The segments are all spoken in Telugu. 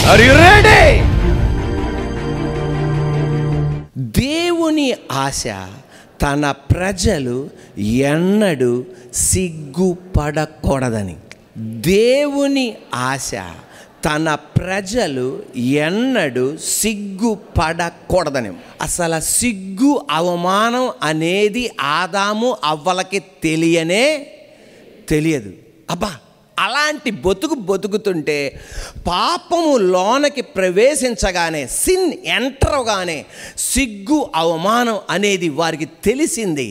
ఆర్ యు రెడీ దేవుని ఆశ తన ప్రజలు ఎన్నడూ సిగ్గుపడకూడదని దేవుని ఆశ తన ప్రజలు ఎన్నడూ సిగ్గుపడకూడదని అసలు సిగ్గు అవమానం అనేది ఆదాము అవ్వలకి తెలియనే తెలియదు అబ్బా అలాంటి బతుకు బతుకుతుంటే పాపము లోనకి ప్రవేశించగానే సిన్ ఎంటర్గానే సిగ్గు అవమానం అనేది వారికి తెలిసింది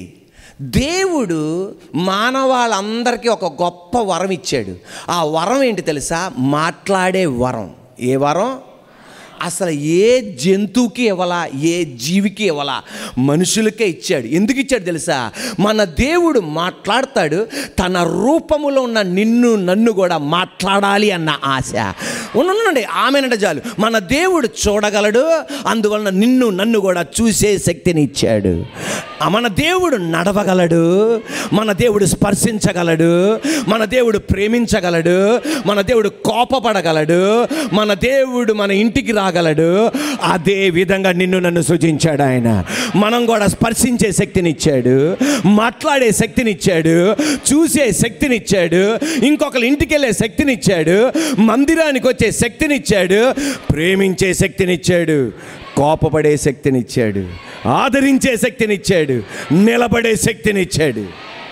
దేవుడు మానవాళ్ళందరికీ ఒక గొప్ప వరం ఇచ్చాడు ఆ వరం ఏంటి తెలుసా మాట్లాడే వరం ఏ వరం అసలు ఏ జంతువుకి ఇవ్వాలా ఏ జీవికి ఇవ్వాలా మనుషులకే ఇచ్చాడు ఎందుకు ఇచ్చాడు తెలుసా మన దేవుడు మాట్లాడతాడు తన రూపములో ఉన్న నిన్ను నన్ను కూడా మాట్లాడాలి అన్న ఆశ ఉండండి ఆమెనంట చాలు మన దేవుడు చూడగలడు అందువలన నిన్ను నన్ను కూడా చూసే శక్తిని ఇచ్చాడు ఆ మన దేవుడు నడవగలడు మన దేవుడు స్పర్శించగలడు మన దేవుడు ప్రేమించగలడు మన దేవుడు కోపపడగలడు మన దేవుడు మన ఇంటికి రాగలడు అదే విధంగా నిన్ను నన్ను సృజించాడు ఆయన మనం కూడా స్పర్శించే శక్తిని ఇచ్చాడు మాట్లాడే శక్తిని ఇచ్చాడు చూసే శక్తిని ఇచ్చాడు ఇంకొకరి ఇంటికి వెళ్ళే శక్తిని ఇచ్చాడు మందిరానికి వచ్చే శక్తిని ఇచ్చాడు ప్రేమించే శక్తిని ఇచ్చాడు కోపపడే శక్తిని ఇచ్చాడు ఆదరించే శక్తిని ఇచ్చాడు నిలబడే శక్తిని ఇచ్చాడు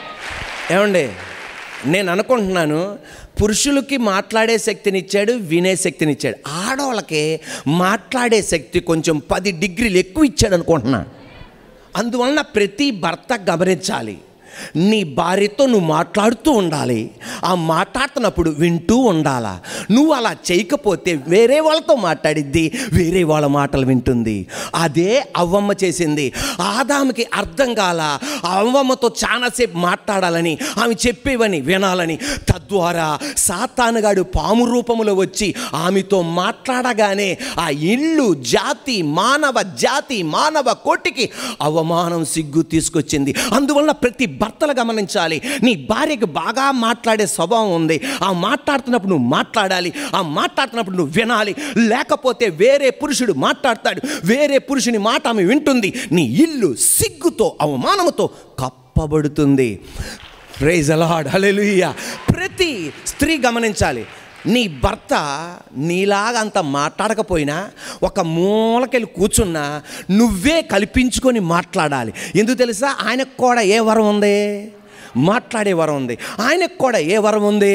ఏమండి నేను అనుకుంటున్నాను పురుషులకి మాట్లాడే శక్తిని ఇచ్చాడు వినే శక్తిని ఇచ్చాడు ఆడవాళ్ళకి మాట్లాడే శక్తి కొంచెం పది డిగ్రీలు ఎక్కువ ఇచ్చాడు అనుకుంటున్నా అందువలన ప్రతి భర్త గమనించాలి నీ భార్యతో నువ్వు మాట్లాడుతూ ఉండాలి ఆ మాట్లాడుతున్నప్పుడు వింటూ ఉండాలా నువ్వు అలా చేయకపోతే వేరే వాళ్ళతో మాట్లాడిద్ది వేరే వాళ్ళ మాటలు వింటుంది అదే అవ్వమ్మ చేసింది ఆదాముకి అర్థం కాల ఆ అవ్వమ్మతో చాలాసేపు మాట్లాడాలని ఆమె చెప్పేవని వినాలని తద్వారా సాతానుగాడు పాము రూపములో వచ్చి ఆమెతో మాట్లాడగానే ఆ ఇల్లు జాతి మానవ జాతి మానవ కోటికి అవమానం సిగ్గు తీసుకొచ్చింది అందువల్ల ప్రతి భర్తలు గమనించాలి నీ భార్యకి బాగా మాట్లాడే స్వభావం ఉంది ఆ మాట్లాడుతున్నప్పుడు నువ్వు మాట్లాడాలి ఆ మాట్లాడుతున్నప్పుడు నువ్వు వినాలి లేకపోతే వేరే పురుషుడు మాట్లాడతాడు వేరే పురుషుని మాట ఆమె వింటుంది నీ ఇల్లు సిగ్గుతో అవమానముతో కప్పబడుతుంది ప్రైజ్ అలాడ్ హల్లెలూయా ప్రతి స్త్రీ గమనించాలి నీ భర్త నీలాగా అంత మాట్లాడకపోయినా ఒక మూలకెళ్ళి కూర్చున్నా నువ్వే కల్పించుకొని మాట్లాడాలి ఎందుకు తెలుసా ఆయనకు కూడా ఏ వరం ఉంది మాట్లాడే వరం ఉంది ఆయనకు కూడా ఏ వరం ఉంది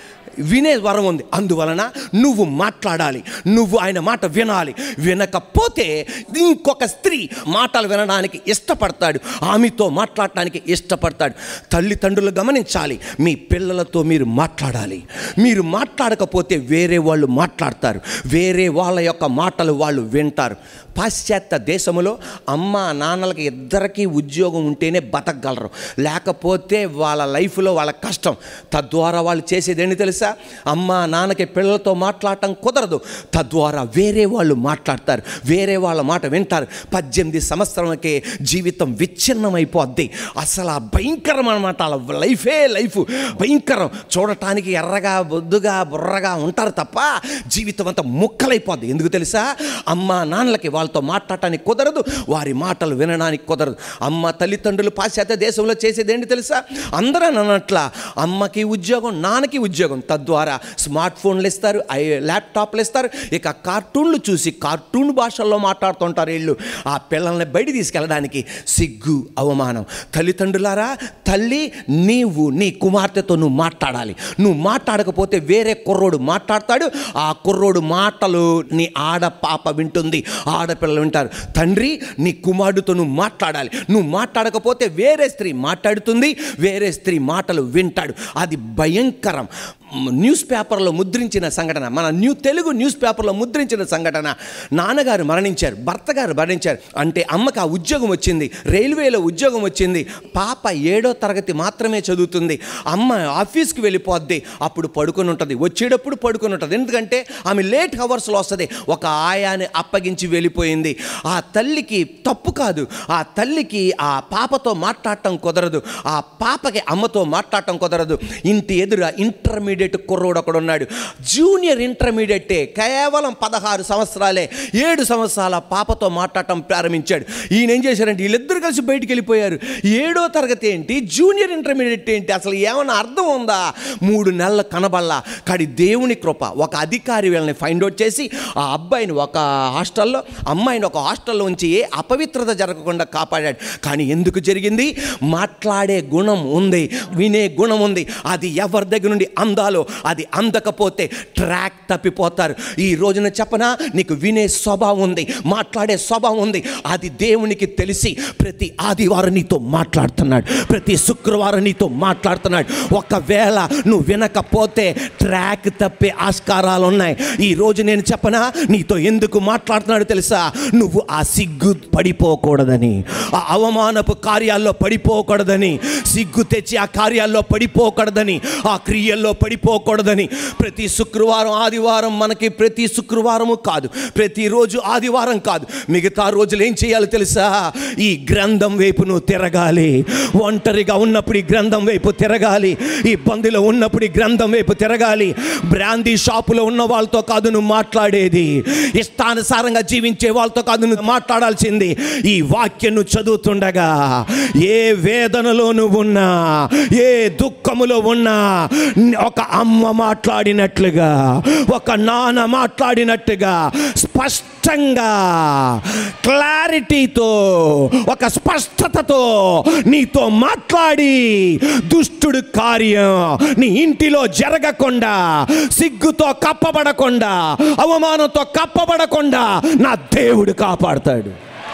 వినే వరం ఉంది అందువలన నువ్వు మాట్లాడాలి నువ్వు ఆయన మాట వినాలి వినకపోతే ఇంకొక స్త్రీ మాటలు వినడానికి ఇష్టపడతాడు ఆమెతో మాట్లాడటానికి ఇష్టపడతాడు తల్లిదండ్రులు గమనించాలి మీ పిల్లలతో మీరు మాట్లాడాలి మీరు మాట్లాడకపోతే వేరే వాళ్ళు మాట్లాడతారు వేరే వాళ్ళ యొక్క మాటలు వాళ్ళు వింటారు పాశ్చాత్య దేశంలో అమ్మ నాన్నలకి ఇద్దరికీ ఉద్యోగం ఉంటేనే బతకగలరు లేకపోతే వాళ్ళ లైఫ్లో వాళ్ళ కష్టం తద్వారా వాళ్ళు చేసేది ఏంటి తెలుసా అమ్మ నాన్నకి పిల్లలతో మాట్లాడటం కుదరదు తద్వారా వేరే వాళ్ళు మాట్లాడతారు వేరే వాళ్ళ మాట వింటారు పద్దెనిమిది సంవత్సరాలకే జీవితం విచ్ఛిన్నమైపోద్ది అసలు ఆ భయంకరం అనమాట వాళ్ళ లైఫే లైఫ్ భయంకరం చూడటానికి ఎర్రగా బొద్దుగా బుర్రగా ఉంటారు తప్ప జీవితం అంతా ముక్కలైపోద్ది ఎందుకు తెలుసా అమ్మ నాన్నలకి వాళ్ళతో మాట్లాడటానికి కుదరదు వారి మాటలు వినడానికి కుదరదు అమ్మ తల్లిదండ్రులు పాశ్చాత్య దేశంలో చేసేది ఏంటి తెలుసా అందరూ అన్నట్ల అమ్మకి ఉద్యోగం నాన్నకి ఉద్యోగం తద్వారా స్మార్ట్ ఫోన్లు ఇస్తారు ఐ ల్యాప్టాప్లు ఇస్తారు ఇక కార్టూన్లు చూసి కార్టూన్ భాషల్లో మాట్లాడుతుంటారు వీళ్ళు ఆ పిల్లల్ని బయట తీసుకెళ్ళడానికి సిగ్గు అవమానం తల్లిదండ్రులారా తల్లి నీవు నీ కుమార్తెతో నువ్వు మాట్లాడాలి నువ్వు మాట్లాడకపోతే వేరే కుర్రోడు మాట్లాడతాడు ఆ కుర్రోడు మాటలు నీ ఆడ పాప వింటుంది ఆడపిల్లలు వింటారు తండ్రి నీ కుమారుడితో నువ్వు మాట్లాడాలి నువ్వు మాట్లాడకపోతే వేరే స్త్రీ మాట్లాడుతుంది వేరే స్త్రీ మాటలు వింటాడు అది భయంకరం న్యూస్ పేపర్లో ముద్రించిన సంఘటన మన న్యూ తెలుగు న్యూస్ పేపర్లో ముద్రించిన సంఘటన నాన్నగారు మరణించారు భర్త గారు మరణించారు అంటే అమ్మకి ఆ ఉద్యోగం వచ్చింది రైల్వేలో ఉద్యోగం వచ్చింది పాప ఏడో తరగతి మాత్రమే చదువుతుంది అమ్మ ఆఫీస్కి వెళ్ళిపోద్ది అప్పుడు పడుకొని ఉంటుంది వచ్చేటప్పుడు పడుకొని ఉంటుంది ఎందుకంటే ఆమె లేట్ అవర్స్లో వస్తుంది ఒక ఆయాని అప్పగించి వెళ్ళిపోయింది ఆ తల్లికి తప్పు కాదు ఆ తల్లికి ఆ పాపతో మాట్లాడటం కుదరదు ఆ పాపకి అమ్మతో మాట్లాడటం కుదరదు ఇంటి ఎదుర ఇంటర్మీడియట్ ఇంటర్మీడియట్ కుర్రోడు ఒకడు ఉన్నాడు జూనియర్ ఇంటర్మీడియటే కేవలం పదహారు సంవత్సరాలే ఏడు సంవత్సరాల పాపతో మాట్లాడటం ప్రారంభించాడు ఈయన ఏం చేశారంటే వీళ్ళిద్దరు కలిసి బయటికి వెళ్ళిపోయారు ఏడో తరగతి ఏంటి జూనియర్ ఇంటర్మీడియట్ ఏంటి అసలు ఏమైనా అర్థం ఉందా మూడు నెలల కనబల్లా కాడి దేవుని కృప ఒక అధికారి వీళ్ళని ఫైండ్ అవుట్ చేసి ఆ అబ్బాయిని ఒక హాస్టల్లో అమ్మాయిని ఒక హాస్టల్లో ఉంచి ఏ అపవిత్రత జరగకుండా కాపాడాడు కానీ ఎందుకు జరిగింది మాట్లాడే గుణం ఉంది వినే గుణం ఉంది అది ఎవరి దగ్గర నుండి అందాలో అది అందకపోతే ట్రాక్ తప్పిపోతారు ఈ రోజున చెప్పనా నీకు వినే స్వభావం ఉంది మాట్లాడే స్వభావం ఉంది అది దేవునికి తెలిసి ప్రతి ఆదివారం నీతో మాట్లాడుతున్నాడు ప్రతి శుక్రవారం నీతో మాట్లాడుతున్నాడు ఒకవేళ నువ్వు వినకపోతే ట్రాక్ తప్పే ఆస్కారాలు ఉన్నాయి ఈ రోజు నేను చెప్పనా నీతో ఎందుకు మాట్లాడుతున్నాడు తెలుసా నువ్వు ఆ సిగ్గు పడిపోకూడదని ఆ అవమానపు కార్యాల్లో పడిపోకూడదని సిగ్గు తెచ్చి ఆ కార్యాల్లో పడిపోకూడదని ఆ క్రియల్లో పడిపోకూడదని ప్రతి శుక్రవారం ఆదివారం మనకి ప్రతి శుక్రవారము కాదు ప్రతిరోజు ఆదివారం కాదు మిగతా రోజులు ఏం చేయాలో తెలుసా ఈ గ్రంథం వైపు నువ్వు తిరగాలి ఒంటరిగా ఉన్నప్పుడు ఈ గ్రంథం వైపు తిరగాలి ఈ ఇబ్బందిలో ఉన్నప్పుడు ఈ గ్రంథం వైపు తిరగాలి బ్రాందీ షాపులో ఉన్న వాళ్ళతో కాదు నువ్వు మాట్లాడేది ఇష్టానుసారంగా జీవించే వాళ్ళతో కాదు నువ్వు మాట్లాడాల్సింది ఈ వాక్యం నువ్వు చదువుతుండగా ఏ వేదనలో నువ్వు ఉన్నా ఏ దుఃఖములో ఉన్నా ఒక అమ్మ మాట్లాడినట్లుగా ఒక నాన్న మాట్లాడినట్టుగా స్పష్టంగా క్లారిటీతో ఒక స్పష్టతతో నీతో మాట్లాడి దుష్టుడు కార్యం నీ ఇంటిలో జరగకుండా సిగ్గుతో కప్పబడకుండా అవమానంతో కప్పబడకుండా నా దేవుడు కాపాడతాడు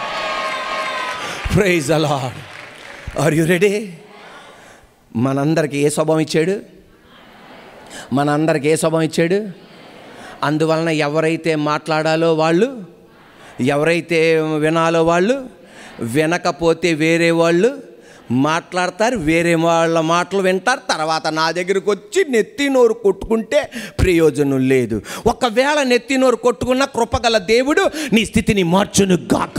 ప్రైజ్ అలాడ్ ఆర్ యు రెడీ మనందరికి ఏ స్వభావం ఇచ్చాడు మనందరికి ఏ స్వభావం ఇచ్చాడు అందువలన ఎవరైతే మాట్లాడాలో వాళ్ళు ఎవరైతే వినాలో వాళ్ళు వినకపోతే వేరే వాళ్ళు మాట్లాడతారు వేరే వాళ్ళ మాటలు వింటారు తర్వాత నా దగ్గరికి వచ్చి నెత్తి నోరు కొట్టుకుంటే ప్రయోజనం లేదు ఒకవేళ నెత్తి నోరు కొట్టుకున్న కృపగల దేవుడు నీ స్థితిని మార్చును గాక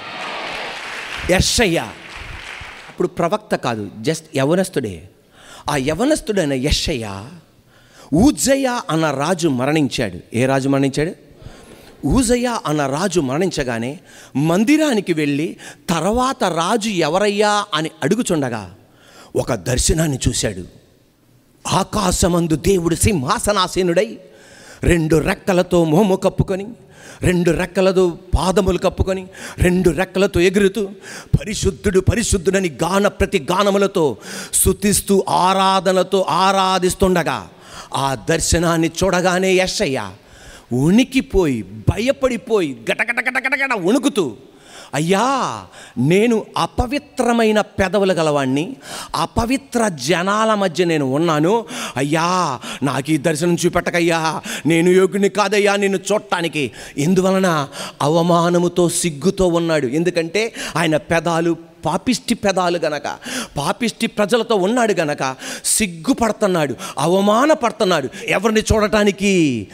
యశయ్య ఇప్పుడు ప్రవక్త కాదు జస్ట్ యవనస్తుడే ఆ యవనస్తుడైన యశయ్య ఊజయ్య అన్న రాజు మరణించాడు ఏ రాజు మరణించాడు ఊజయ్య అన్న రాజు మరణించగానే మందిరానికి వెళ్ళి తర్వాత రాజు ఎవరయ్యా అని అడుగుచుండగా ఒక దర్శనాన్ని చూశాడు ఆకాశమందు దేవుడు సింహాసనాసీనుడై రెండు రెక్కలతో మోము కప్పుకొని రెండు రెక్కలతో పాదములు కప్పుకొని రెండు రెక్కలతో ఎగురుతూ పరిశుద్ధుడు పరిశుద్ధుడని గాన ప్రతి గానములతో స్తుతిస్తూ ఆరాధనతో ఆరాధిస్తుండగా ఆ దర్శనాన్ని చూడగానే యశయ్య ఉనికిపోయి భయపడిపోయి గటగట గటగటగట వణుకుతూ అయ్యా నేను అపవిత్రమైన పెదవులు గలవాణ్ణి అపవిత్ర జనాల మధ్య నేను ఉన్నాను అయ్యా నాకు ఈ దర్శనం చూపెట్టకయ్యా నేను యోగుని కాదయ్యా నిన్ను చూడటానికి ఎందువలన అవమానముతో సిగ్గుతో ఉన్నాడు ఎందుకంటే ఆయన పెదాలు పాపిష్టి పెదాలు గనక పాపిష్టి ప్రజలతో ఉన్నాడు గనక సిగ్గుపడుతున్నాడు అవమానపడుతున్నాడు ఎవరిని చూడటానికి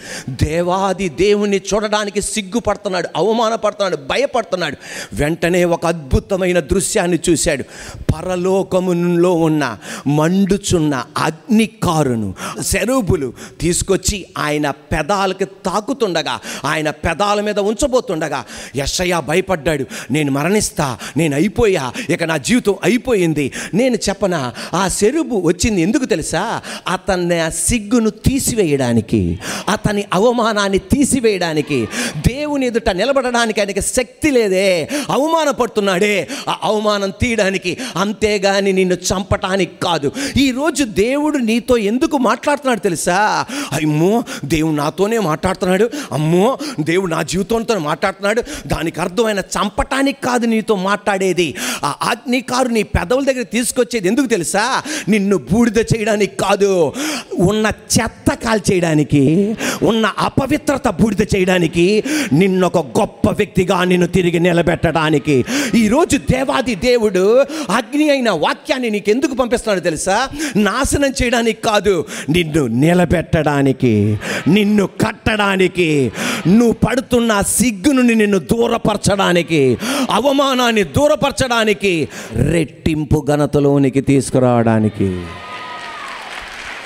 దేవాది దేవుణ్ణి చూడడానికి సిగ్గుపడుతున్నాడు అవమానపడుతున్నాడు భయపడుతున్నాడు వెంటనే ఒక అద్భుతమైన దృశ్యాన్ని చూశాడు పరలోకములో ఉన్న మండుచున్న అగ్నికారును శరూపులు తీసుకొచ్చి ఆయన పెదాలకి తాకుతుండగా ఆయన పెదాల మీద ఉంచబోతుండగా యశయ్య భయపడ్డాడు నేను మరణిస్తా నేను అయిపోయా ఇక నా జీవితం అయిపోయింది నేను చెప్పనా ఆ సెరుబు వచ్చింది ఎందుకు తెలుసా అతన్ని ఆ సిగ్గును తీసివేయడానికి అతని అవమానాన్ని తీసివేయడానికి దేవుని ఎదుట నిలబడడానికి ఆయనకి శక్తి లేదే అవమానపడుతున్నాడే ఆ అవమానం తీయడానికి అంతేగాని నిన్ను చంపటానికి కాదు ఈరోజు దేవుడు నీతో ఎందుకు మాట్లాడుతున్నాడు తెలుసా అమ్మో దేవుడు నాతోనే మాట్లాడుతున్నాడు అమ్మో దేవుడు నా జీవితంతో మాట్లాడుతున్నాడు దానికి అర్థమైన చంపటానికి కాదు నీతో మాట్లాడేది ఆ అగ్నికారు నీ పెదవుల దగ్గర తీసుకొచ్చేది ఎందుకు తెలుసా నిన్ను బూడిద చేయడానికి కాదు ఉన్న చెత్త కాల్చేయడానికి ఉన్న అపవిత్రత బూడిద చేయడానికి నిన్నొక గొప్ప వ్యక్తిగా నిన్ను తిరిగి నిలబెట్టడానికి ఈరోజు దేవాది దేవుడు అగ్ని అయిన వాక్యాన్ని నీకు ఎందుకు పంపిస్తున్నాడు తెలుసా నాశనం చేయడానికి కాదు నిన్ను నిలబెట్టడానికి నిన్ను కట్టడానికి నువ్వు పడుతున్న సిగ్గు నుండి నిన్ను దూరపరచడానికి అవమానాన్ని దూరపరచడానికి రెట్టింపు ఘనతలోనికి తీసుకురావడానికి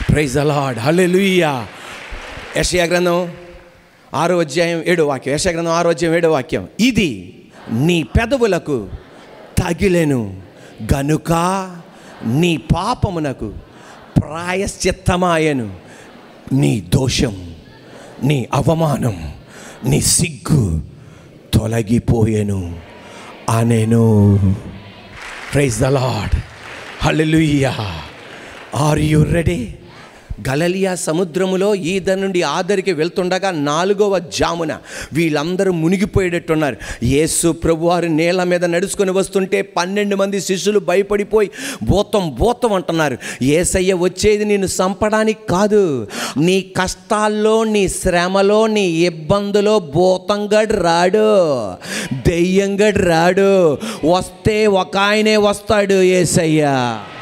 ప్రైజ్ అలాడ్ హల్లెలూయా యెషయా గ్రంథం ఆరో అధ్యాయం ఏడో వాక్యం యెషయా గ్రంథం ఆరో అధ్యాయం ఏడో వాక్యం ఇది నీ పెదవులకు తగిలెను గనుక నీ పాపమునకు ప్రాయశ్చిత్తమాయను నీ దోషం నీ అవమానం నీ సిగ్గు తొలగిపోయెను అనేను praise the Lord hallelujah are you ready గలలియా సముద్రములో ఈద నుండి ఆదరికి వెళ్తుండగా నాలుగవ జామున వీళ్ళందరూ మునిగిపోయేటట్టున్నారు యేసు ప్రభువారు నేల మీద నడుచుకొని వస్తుంటే పన్నెండు మంది శిష్యులు భయపడిపోయి భూతం భూతం అంటున్నారు ఏసయ్య వచ్చేది నిన్ను చంపడానికి కాదు నీ కష్టాల్లో నీ శ్రమలో నీ ఇబ్బందులో భూతంగడు రాడు దెయ్యంగడు రాడు వస్తే ఒక ఆయనే వస్తాడు ఏసయ్య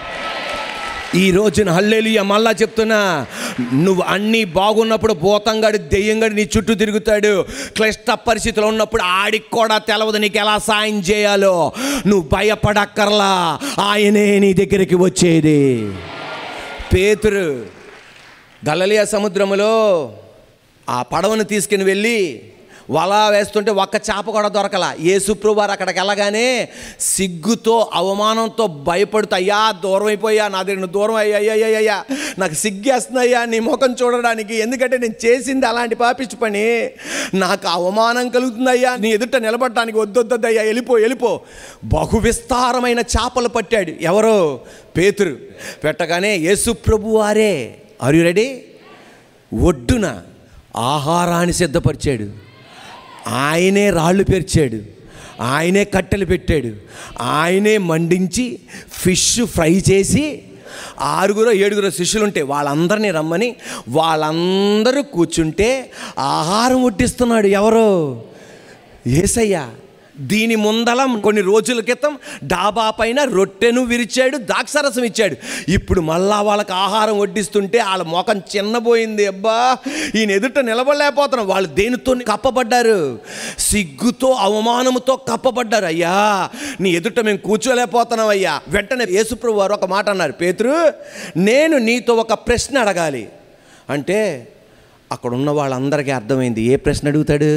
ఈ రోజున హల్లెలియ మళ్ళా చెప్తున్నా నువ్వు అన్నీ బాగున్నప్పుడు భూతంగాడు దెయ్యంగాడు నీ చుట్టూ తిరుగుతాడు క్లిష్ట పరిస్థితిలో ఉన్నప్పుడు ఆడికి కూడా తెలవదు నీకు ఎలా సాయం చేయాలో నువ్వు భయపడక్కర్లా ఆయనే నీ దగ్గరికి వచ్చేది పేతురు గలలియా సముద్రములో ఆ పడవను తీసుకుని వెళ్ళి వల వేస్తుంటే ఒక్క చేప కూడా దొరకల యేసుప్రభువారు అక్కడికి వెళ్ళగానే సిగ్గుతో అవమానంతో భయపడుతూ అయ్యా దూరం అయిపోయా నా దగ్గర నువ్వు దూరం అయ్యా అయ్యా అయ్యా, అయ్యా నాకు సిగ్గేస్తున్నాయ్యా నీ ముఖం చూడడానికి ఎందుకంటే నేను చేసింది అలాంటి పాపిచ్చి పని నాకు అవమానం కలుగుతుందయ్యా నీ ఎదుట నిలబడటానికి వద్దొద్దయ్యా వెళ్ళిపో వెళ్ళిపో బహు విస్తారమైన చేపలు పట్టాడు ఎవరో పేతురు పెట్టగానే యేసు ప్రభువారే ఆర్ యు రెడీ ఒడ్డున ఆహారాన్ని సిద్ధపరిచాడు ఆయనే రాళ్ళు పేర్చాడు ఆయనే కట్టెలు పెట్టాడు ఆయనే మండించి ఫిష్ ఫ్రై చేసి ఆరుగురు ఏడుగురు శిష్యులు ఉంటే వాళ్ళందరినీ రమ్మని వాళ్ళందరూ కూర్చుంటే ఆహారం వడ్డిస్తున్నాడు ఎవరు ఏసయ్య దీని ముందల కొన్ని రోజుల క్రితం డాబా పైన రొట్టెను విరిచాడు ద్రాక్షరసం ఇచ్చాడు ఇప్పుడు మళ్ళా వాళ్ళకి ఆహారం వడ్డిస్తుంటే వాళ్ళ ముఖం చిన్నపోయింది అబ్బా ఈయన ఎదుట నిలబడలేకపోతున్నాం వాళ్ళు దేనితో కప్పబడ్డారు సిగ్గుతో అవమానముతో కప్పబడ్డారు అయ్యా నీ ఎదుట మేము కూర్చోలేకపోతున్నాం అయ్యా వెంటనే యేసుప్రభు వారు ఒక మాట అన్నారు పేతురు నేను నీతో ఒక ప్రశ్న అడగాలి అంటే అక్కడ ఉన్న వాళ్ళందరికీ అర్థమైంది ఏ ప్రశ్న అడుగుతాడు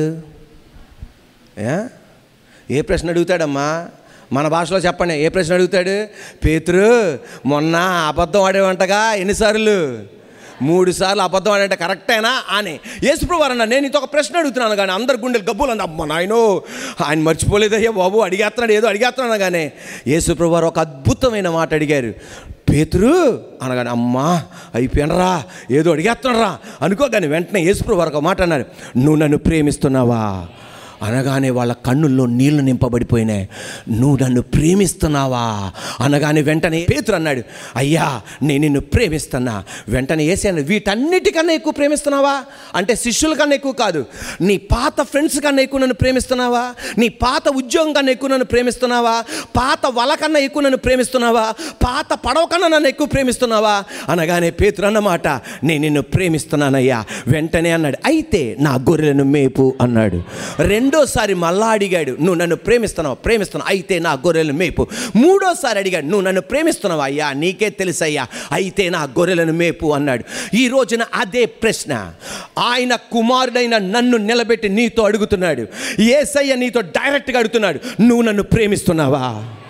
ఏ? ఏ ప్రశ్న అడుగుతాడమ్మా మన భాషలో చెప్పండి ఏ ప్రశ్న అడుగుతాడు పేతురు మొన్న అబద్ధం ఆడేవంటగా ఎన్నిసార్లు మూడు సార్లు అబద్ధం ఆడంటే కరెక్టేనా అని యేసుప్రభు అన్న నేను ఇంత ఒక ప్రశ్న అడుగుతున్నాను కానీ అందరు గుండెలు గబ్బులు అంది అమ్మ నాయనో ఆయన మర్చిపోలేదయ్యా బాబు అడిగేస్తున్నాడు ఏదో అడిగేస్తున్నాడు కానీ యేసుప్రభు వారు ఒక అద్భుతమైన మాట అడిగారు పేతురు అనగానే అమ్మా అయిపోయినరా ఏదో అడిగేస్తున్నారా అనుకోగానే వెంటనే యేసుప్రభు వారు ఒక మాట అన్నారు నువ్వు నన్ను ప్రేమిస్తున్నావా అనగానే వాళ్ళ కన్నుల్లో నీళ్లు నింపబడిపోయినాయి నువ్వు నన్ను ప్రేమిస్తున్నావా అనగానే వెంటనే పేతురు అన్నాడు అయ్యా నేను నిన్ను ప్రేమిస్తున్నా వెంటనే వేసాను వీటన్నిటికన్నా ఎక్కువ ప్రేమిస్తున్నావా అంటే శిష్యుల కన్నా ఎక్కువ కాదు నీ పాత ఫ్రెండ్స్ కన్నా ఎక్కువ నన్ను ప్రేమిస్తున్నావా నీ పాత ఉద్యోగం కన్నా ఎక్కువ నన్ను ప్రేమిస్తున్నావా పాత వల కన్నా ఎక్కువ నన్ను ప్రేమిస్తున్నావా పాత పడవ కన్నా నన్ను ఎక్కువ ప్రేమిస్తున్నావా అనగానే పేతురు అన్నమాట నేను నిన్ను ప్రేమిస్తున్నానయ్యా వెంటనే అన్నాడు అయితే నా గొర్రెలను మేపు అన్నాడు రెండోసారి మళ్ళా అడిగాడు నువ్వు నన్ను ప్రేమిస్తున్నావు ప్రేమిస్తున్నావు అయితే నా గొర్రెలను మేపు మూడోసారి అడిగాడు నువ్వు నన్ను ప్రేమిస్తున్నావు అయ్యా నీకే తెలుసయ్యా అయితే నా గొర్రెలను మేపు అన్నాడు ఈ రోజున అదే ప్రశ్న ఆయన కుమారుడైన నన్ను నిలబెట్టి నీతో అడుగుతున్నాడు ఏసయ్య నీతో డైరెక్ట్గా అడుగుతున్నాడు నువ్వు నన్ను ప్రేమిస్తున్నావా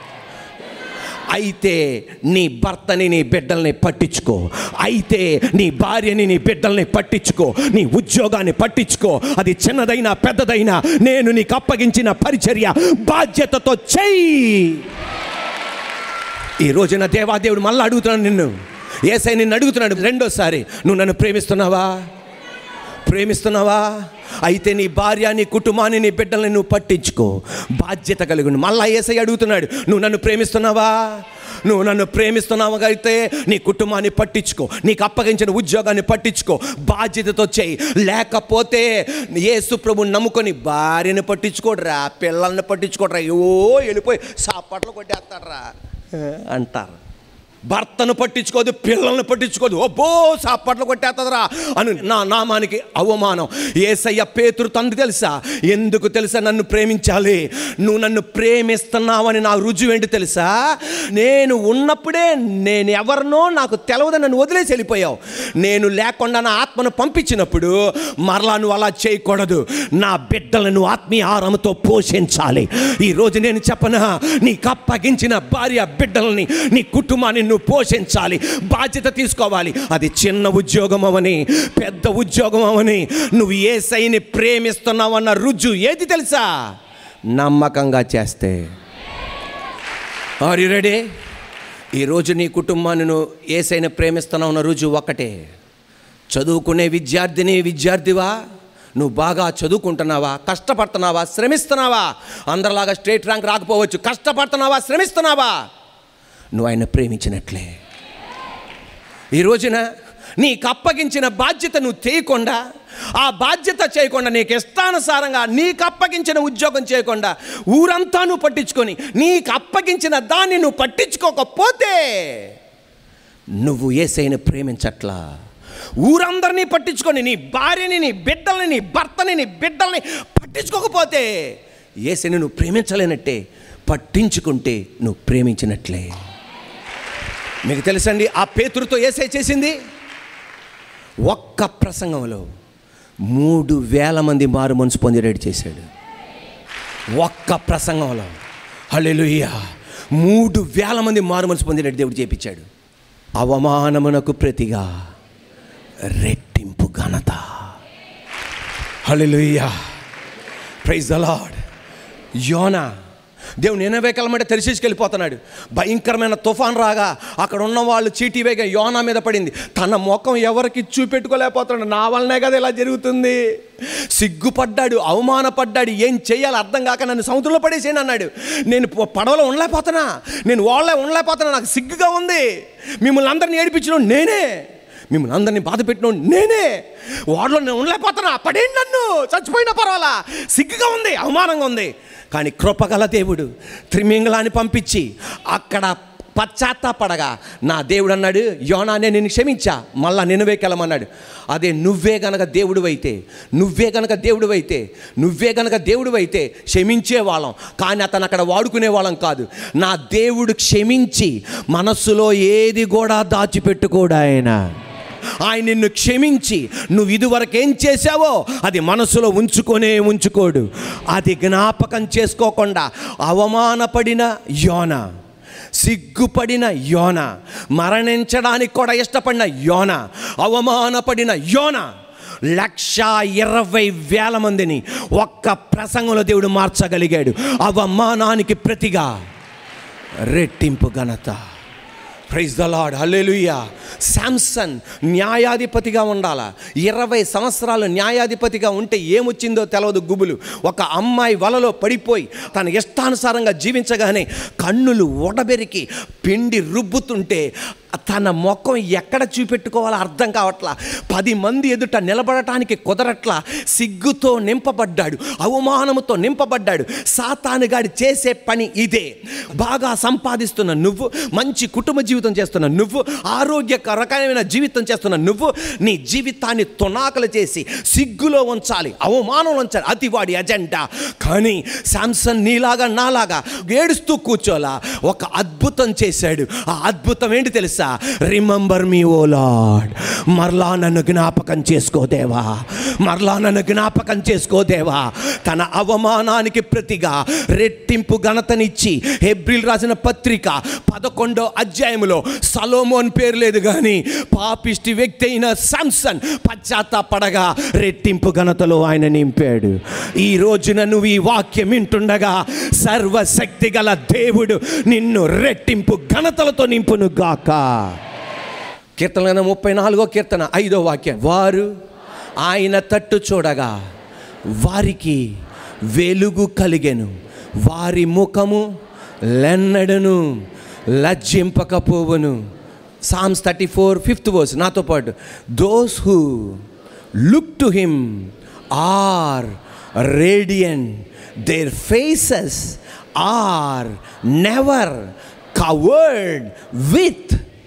అయితే నీ భర్తని నీ బిడ్డల్ని పట్టించుకో అయితే నీ భార్యని నీ బిడ్డల్ని పట్టించుకో నీ ఉద్యోగాన్ని పట్టించుకో అది చిన్నదైనా పెద్దదైనా నేను నీకు అప్పగించిన పరిచర్య బాధ్యతతో చెయ్యి ఈ రోజున దేవాదేవుడు మళ్ళీ అడుగుతున్నాడు నిన్ను ఏసై నిన్ను అడుగుతున్నాడు రెండోసారి నువ్వు నన్ను ప్రేమిస్తున్నావా ప్రేమిస్తున్నావా అయితే నీ భార్య నీ కుటుంబాన్ని నీ బిడ్డల్ని నువ్వు పట్టించుకో బాధ్యత కలిగి ఉండు. మళ్ళా ఏసై అడుగుతున్నాడు నువ్వు నన్ను ప్రేమిస్తున్నావా నువ్వు నన్ను ప్రేమిస్తున్నావు అయితే నీ కుటుంబాన్ని పట్టించుకో నీకు అప్పగించిన ఉద్యోగాన్ని పట్టించుకో బాధ్యతతో చేయి లేకపోతే యేసు ప్రభు నమ్ముకొని భార్యని పట్టించుకోడరా పిల్లల్ని పట్టించుకోడరా ఓ వెళ్ళిపోయి సాపాట్లు కొట్టేస్తాడరా అంటారు భర్తను పట్టించుకోదు పిల్లల్ని పట్టించుకోదు ఓ సాపట్లు కొట్టేస్తుందిరా అని నా నామానికి అవమానం ఏసయ్య పేతురు తండ్రి తెలుసా ఎందుకు తెలుసా నన్ను ప్రేమించాలి నువ్వు నన్ను ప్రేమిస్తున్నావని నా రుజువు ఏంటి తెలుసా నేను ఉన్నప్పుడే నేను ఎవరినో నాకు తెలవదని నన్ను వదిలేసి వెళ్ళిపోయావు నేను లేకుండా నా ఆత్మను పంపించినప్పుడు మరలా నువ్వు అలా చేయకూడదు నా బిడ్డలను ఆత్మీయ ఆహారంతో పోషించాలి ఈరోజు నేను చెప్పనా నీకు అప్పగించిన భార్య బిడ్డలని నీ కుటుంబాన్ని నువ్వు పోషించాలి బాధ్యత తీసుకోవాలి అది చిన్న ఉద్యోగం అవని పెద్ద ఉద్యోగం అవని నువ్వు ఏ సైని ప్రేమిస్తున్నావన్న రుజువు ఏది తెలుసా నమ్మకంగా చేస్తే ఆర్ యు రెడీ ఈరోజు నీ కుటుంబాన్ని నువ్వు ఏసైనా ప్రేమిస్తున్నావు అన్న రుజువు ఒక్కటే చదువుకునే విద్యార్థిని విద్యార్థివా నువ్వు బాగా చదువుకుంటున్నావా కష్టపడుతున్నావా శ్రమిస్తున్నావా అందరిలాగా స్టేట్ ర్యాంక్ రాకపోవచ్చు కష్టపడుతున్నావా శ్రమిస్తున్నావా నువ్వు ఆయన ప్రేమించినట్లే ఈ రోజున నీకు అప్పగించిన బాధ్యత నువ్వు చేయకుండా ఆ బాధ్యత చేయకుండా నీకు ఇష్టానుసారంగా నీకు అప్పగించిన ఉద్యోగం చేయకుండా ఊరంతా నువ్వు పట్టించుకొని నీకు అప్పగించిన దాన్ని నువ్వు పట్టించుకోకపోతే నువ్వు ఏసైన ప్రేమించట్లా ఊరందరినీ పట్టించుకొని నీ భార్యని నీ బిడ్డల్ని నీ భర్తని నీ బిడ్డల్ని పట్టించుకోకపోతే ఏసైని నువ్వు ప్రేమించలేనట్టే పట్టించుకుంటే నువ్వు ప్రేమించినట్లే మీకు తెలుసండి ఆ పేతురుతో ఏసై చేసింది ఒక్క ప్రసంగంలో మూడు వేల మంది మారు మనసు పొందేటట్టు చేశాడు ఒక్క ప్రసంగంలో హల్లెలూయా మూడు వేల మంది మారు మనసు పొందేటట్టు దేవుడు చేపించాడు అవమానమునకు ప్రతిగా రెట్టింపు ఘనత హల్లెలూయా ప్రైజ్ ద లార్డ్ యోనా దేవుడు నినవే కలమంటే తెరిచేసుకెళ్ళిపోతున్నాడు భయంకరమైన తుఫాన్ రాగా అక్కడ ఉన్న వాళ్ళు చీటీ వేగ యోనా మీద పడింది తన ముఖం ఎవరికి చూపెట్టుకోలేకపోతున్నాడు నా వల్లనే కదా ఇలా జరుగుతుంది సిగ్గుపడ్డాడు అవమానపడ్డాడు ఏం చేయాలి అర్థం కాక నన్ను సముద్రంలో పడేసేయండి అన్నాడు నేను ప- పడవలో ఉండలేకపోతున్నా నేను వాళ్ళే ఉండలేకపోతున్నా నాకు సిగ్గుగా ఉంది మిమ్మల్ని అందరిని ఏడిపించడం నేనే మిమ్మల్ని అందరినీ బాధ పెట్టిన నేనే వాడిలో నేను ఉండలేకపోతున్నా పడేయండి నన్ను చచ్చిపోయినా పర్వాలా సిగ్గుగా ఉంది అవమానంగా ఉంది కానీ కృపగల దేవుడు త్రిమింగళాన్ని పంపించి అక్కడ పశ్చాత్తాపడగా నా దేవుడు అన్నాడు యోనానే నేను క్షమించా మళ్ళా నినవేకెళ్ళమన్నాడు అదే నువ్వే గనక దేవుడు అయితే నువ్వే గనక దేవుడు అయితే నువ్వే గనక దేవుడు అయితే క్షమించే వాళ్ళం కానీ అతను అక్కడ వాడుకునే వాళ్ళం కాదు నా దేవుడు క్షమించి మనస్సులో ఏది కూడా దాచిపెట్టుకోడు ఆయన ఆయన నిన్ను క్షమించి నువ్వు ఇదివరకు ఏం చేశావో అది మనసులో ఉంచుకొనే ఉంచుకోడు అది జ్ఞాపకం చేసుకోకుండా అవమానపడిన యోన సిగ్గుపడిన యోన మరణించడానికి కూడా ఇష్టపడిన యోన అవమానపడిన యోన లక్ష ఇరవై వేల మందిని ఒక్క ప్రసంగంలో దేవుడు మార్చగలిగాడు అవమానానికి ప్రతిగా రెట్టింపు ఘనత praise the Lord hallelujah Samson న్యాయాధిపతిగా ఉండాలా ఇరవై సంవత్సరాలు న్యాయాధిపతిగా ఉంటే ఏమొచ్చిందో తెలవదు గుబులు ఒక అమ్మాయి వలలో పడిపోయి తన ఇష్టానుసారంగా జీవించగానే కన్నులు ఉడబెరికి పిండి రుబ్బుతుంటే తన ముఖం ఎక్కడ చూపెట్టుకోవాలో అర్థం కావట్లా పది మంది ఎదుట నిలబడటానికి కుదరట్లా సిగ్గుతో నింపబడ్డాడు అవమానముతో నింపబడ్డాడు సాతానుగాడి చేసే పని ఇదే బాగా సంపాదిస్తున్న నువ్వు మంచి కుటుంబ జీవితం చేస్తున్న నువ్వు ఆరోగ్యకరమైన జీవితం చేస్తున్న నువ్వు నీ జీవితాన్ని తునాకలు చేసి సిగ్గులో ఉంచాలి అవమానంలో ఉంచాలి అది వాడి అజెండా కానీ శాంసన్ నీలాగా నాలాగా ఏడుస్తూ కూర్చోలా ఒక అద్భుతం చేశాడు ఆ అద్భుతం ఏంటి తెలుసా రిమెంబర్ మీ ఓ లాడ్ మరలా నన్ను జ్ఞాపకం చేసుకోదేవా మరలా నన్ను జ్ఞాపకం చేసుకోదేవా తన అవమానానికి ప్రతిగా రెట్టింపు ఘనతనిచ్చి హెబ్రిల్ రాసిన పత్రిక పదకొండో అధ్యాయంలో సలోమోన్ పేరు లేదు కానీ పాపిష్టి వ్యక్తి అయిన శాంసన్ పశ్చాత్తాపడగా రెట్టింపు ఘనతలో ఆయన నింపాడు ఈ రోజున నువ్వు ఈ వాక్యం వింటుండగా సర్వశక్తి గల దేవుడు నిన్ను రెట్టింపు ఘనతలతో నింపును గాక కీర్తన ముప్పై నాలుగో కీర్తన ఐదో వాక్యం వారు ఆయన తట్టు చూడగా వారికి వెలుగు కలిగెను వారి ముఖము లెన్నడను లజ్జింపకపోవును Psalms thirty four fifth verse నాతో పాటు those who look to him are radiant their faces are never covered with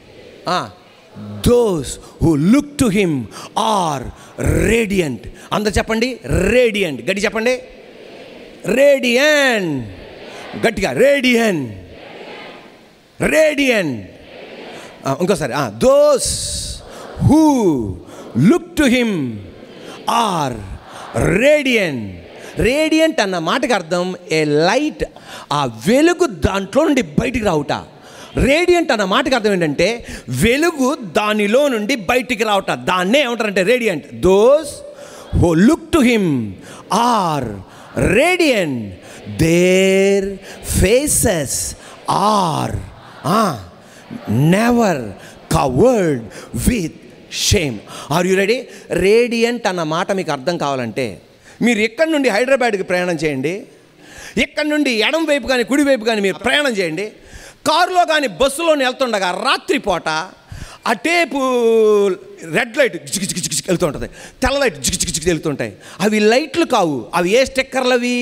those who look to him are radiant అందరు చెప్పండి రేడియంట్ గట్టి చెప్పండి రేడియన్ గట్టిగా రేడియన్ రేడియన్ ఇంకోసారి those who look to him are radiant radiant అన్న మాటకు అర్థం ఏ లైట్ ఆ వెలుగు దాంట్లో నుండి బయటికి రావుట రేడియంట్ అన్న మాటకు అర్థం ఏంటంటే వెలుగు దానిలో నుండి బయటికి రావట దాన్నే ఏమంటారంటే radiant those who look to him are radiant their faces are never covered with shame are you ready radiant అన్న మాట మీకు అర్థం కావాలంటే మీరు ఎక్కడి నుండి హైదరాబాద్కి ప్రయాణం చేయండి ఇక్కడ నుండి ఎడం వైపు కానీ కుడి వైపు కానీ మీరు ప్రయాణం చేయండి కారులో కానీ బస్సులో వెళ్తుండగా రాత్రిపూట ఆ టేపు రెడ్ లైట్ జిగి జిగి జిగి వెళ్తూ ఉంటుంది తెల్ల లైట్ జిగి జిగి జిగి వెళ్తుంటాయి అవి లైట్లు కావు అవి ఏ స్టిక్కర్లు అవి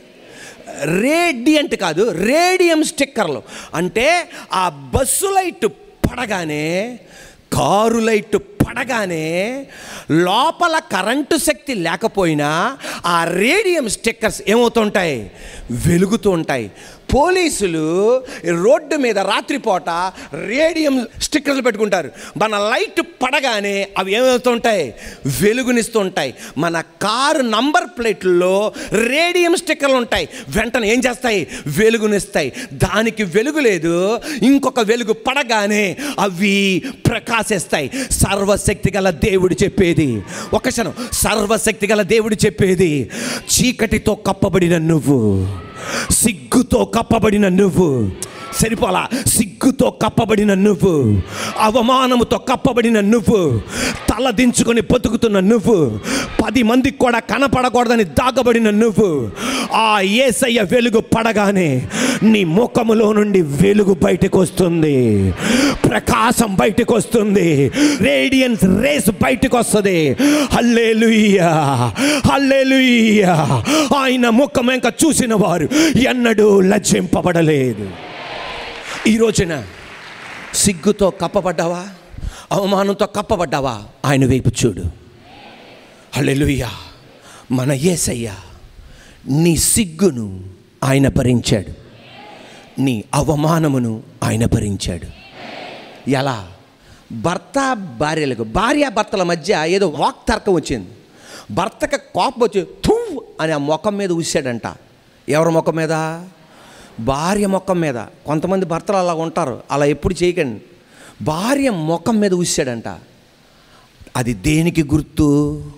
రేడియంట్ కాదు రేడియం స్టిక్కర్లు అంటే ఆ బస్సు లైట్ పడగానే కారు లైట్ పడగానే లోపల కరెంటు శక్తి లేకపోయినా ఆ రేడియం స్టిక్కర్స్ ఏమవుతుంటాయి వెలుగుతూ ఉంటాయి పోలీసులు రోడ్డు మీద రాత్రిపూట రేడియం స్టిక్కర్లు పెట్టుకుంటారు మన లైట్ పడగానే అవి ఏమవుతుంటాయి వెలుగునిస్తుంటాయి మన కారు నంబర్ ప్లేట్లలో రేడియం స్టిక్కర్లు ఉంటాయి వెంటనే ఏం చేస్తాయి వెలుగునిస్తాయి దానికి వెలుగు లేదు ఇంకొక వెలుగు పడగానే అవి ప్రకాశిస్తాయి సర్వశక్తి గల దేవుడు చెప్పేది ఒక క్షణం సర్వశక్తి గల దేవుడు చెప్పేది చీకటితో కప్పబడిన నువ్వు సిగ్గుతో కప్పబడిన నువ్వు సరిపోలా సిగ్గుతో కప్పబడిన నువ్వు అవమానముతో కప్పబడిన నువ్వు తల దించుకొని బతుకుతున్న నువ్వు పది మందికి కూడా కనపడకూడదని దాగబడిన నువ్వు ఆ ఏసయ్య వెలుగు పడగానే నీ ముఖములో నుండి వెలుగు బయటకు వస్తుంది ప్రకాశం బయటకు వస్తుంది రేడియన్స్ రేస్ బయటకు వస్తుంది హల్లేలుయ్యా హల్లేలుయ్యా ఆయన ముఖం ఇంకా చూసిన వారు ఎన్నడూ లజ్జింపబడలేదు ఈ రోజున సిగ్గుతో కప్పబడ్డావా అవమానంతో కప్పబడ్డావా ఆయన వైపు చూడు హల్లెలూయా మన యేసయ్య నీ సిగ్గును ఆయన భరించాడు నీ అవమానమును ఆయన భరించాడు ఎలా భర్త భార్యలకు భార్య భర్తల మధ్య ఏదో వాక్తర్కం వచ్చింది భర్తకి కోపం వచ్చి థూ అని ఆ ముఖం మీద ఊసాడంట ఎవరి ముఖం మీద భార్య ముఖం మీద కొంతమంది భర్తలు అలా ఉంటారు అలా ఎప్పుడు చేయకండి భార్య ముఖం మీద ఊసాడంట అది దేనికి గుర్తు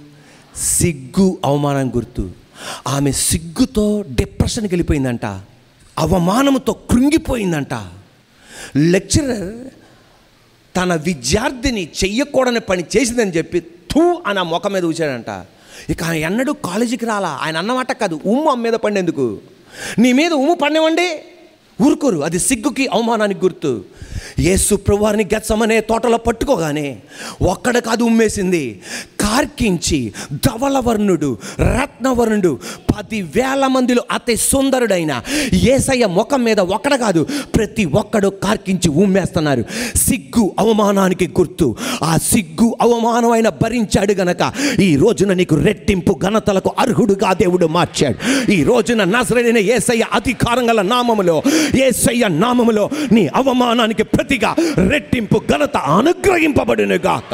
సిగ్గు అవమానం గుర్తు ఆమె సిగ్గుతో డిప్రెషన్కి వెళ్ళిపోయిందంట అవమానంతో కృంగిపోయిందంట లెక్చరర్ తన విద్యార్థిని చెయ్యకూడని పని చేసిందని చెప్పి థూ అని ఆ ముఖం మీద ఊచాడంట ఇక ఆయన ఎన్నడూ కాలేజీకి రాలా ఆయన అన్నమాట కాదు ఉమ్ము అమ్మ మీద పండేందుకు నీ మీద ఉమ్ము పండేవండి ఊరుకోరు అది సిగ్గుకి అవమానానికి గుర్తు యేసు ప్రభువారిని గచ్చమనే తోటలో పట్టుకోగానే ఒక్కడ కాదు ఉమ్మేసింది కార్కించి ధవలవర్ణుడు రత్నవర్ణుడు పదివేల మందిలో అతి సుందరుడైన ఏసయ్య ముఖం మీద ఒక్కడ కాదు ప్రతి ఒక్కడు కార్కించి ఉమ్మేస్తున్నారు సిగ్గు అవమానానికి గుర్తు ఆ సిగ్గు అవమానం ఆయన భరించాడు గనక ఈ రోజున నీకు రెట్టింపు ఘనతలకు అర్హుడుగా దేవుడు మార్చాడు ఈ రోజున నజరైన ఏసయ్య అధికారం గల నామములో ఏసయ్య నామములో నీ అవమానానికి ప్రతిగా రెట్టింపు ఘనత అనుగ్రహింపబడును గాక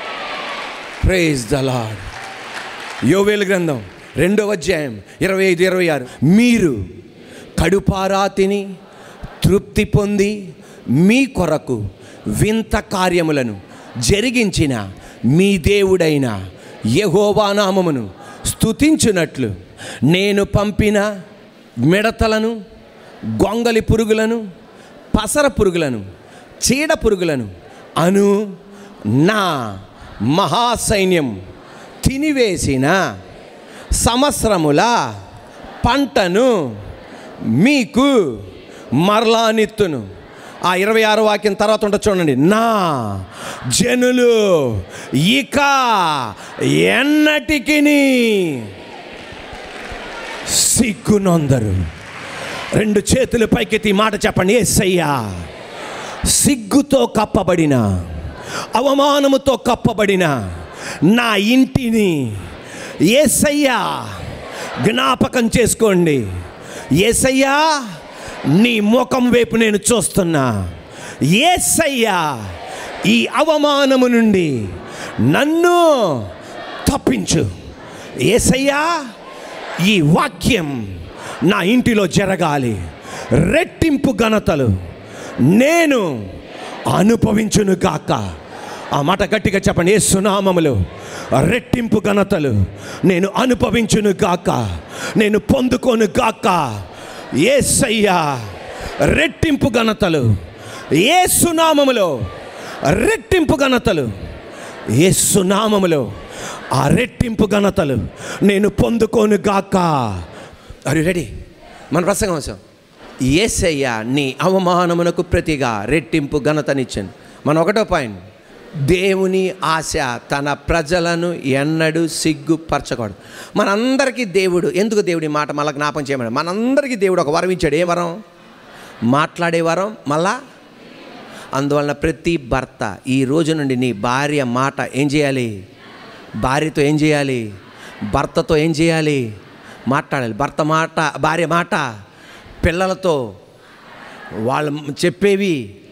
ప్రేజ్ ద లార్డ్ యోవేలు గ్రంథం రెండవ అధ్యాయం ఇరవై ఐదు ఇరవై ఆరు మీరు కడుపారా తిని తృప్తి పొంది మీ కొరకు వింత కార్యములను జరిగించిన మీ దేవుడైన యెహోవా నామమును స్తుతించునట్లు నేను పంపిన మిడతలను గొంగలి పురుగులను పసర పురుగులను చీడ పురుగులను అను నా మహాసైన్యం తినివేసిన సంవత్సరముల పంటను మీకు మరలానిత్తును ఆ ఇరవై ఆరు వాక్యం తర్వాత ఉంటుంది చూడండి నా జనులు ఇక ఎన్నటికి సిగ్గునొందరు రెండు చేతులు పైకెత్తి ఈ మాట చెప్పండి ఎస్సయ్యా సిగ్గుతో కప్పబడిన అవమానముతో కప్పబడిన నా ఇంటిని ఏసయ్యా జ్ఞాపకం చేసుకోండి ఏసయ్యా నీ ముఖం వైపు నేను చూస్తున్నా ఏసయ్యా ఈ అవమానము నుండి నన్ను తప్పించు ఏసయ్యా ఈ వాక్యం నా ఇంటిలో జరగాలి రెట్టింపు ఘనతలు నేను అనుభవించును గాక ఆ మాట గట్టిగా చెప్పండి ఏ సునామములు రెట్టింపు ఘనతలు నేను అనుభవించును గాక నేను పొందుకోను గాక ఏసయ్యా రెట్టింపు ఘనతలు ఏ సునామములో రెట్టింపు ఘనతలు ఏ సునామములో ఆ రెట్టింపు ఘనతలు నేను పొందుకోను గాక అరే రెడీ మన ప్రసంగం అవసరం ఏసయ్య నీ అవమానమునకు ప్రతిగా రెట్టింపు ఘనతనిచ్చాను మన ఒకటో పాయింట్ దేవుని ఆశ తన ప్రజలను ఎన్నడూ సిగ్గుపరచకూడదు మనందరికీ దేవుడు ఎందుకు దేవుడి మాట మళ్ళీ జ్ఞాపం చేయమని మనందరికీ దేవుడు ఒక వరం ఇచ్చాడు ఏ వరం మాట్లాడే వరం మళ్ళా అందువలన ప్రతి భర్త ఈ రోజు నుండి నీ భార్య మాట ఏం చేయాలి భార్యతో ఏం చేయాలి భర్తతో ఏం చేయాలి మాట్లాడాలి భర్త మాట భార్య మాట పిల్లలతో వాళ్ళు చెప్పేవి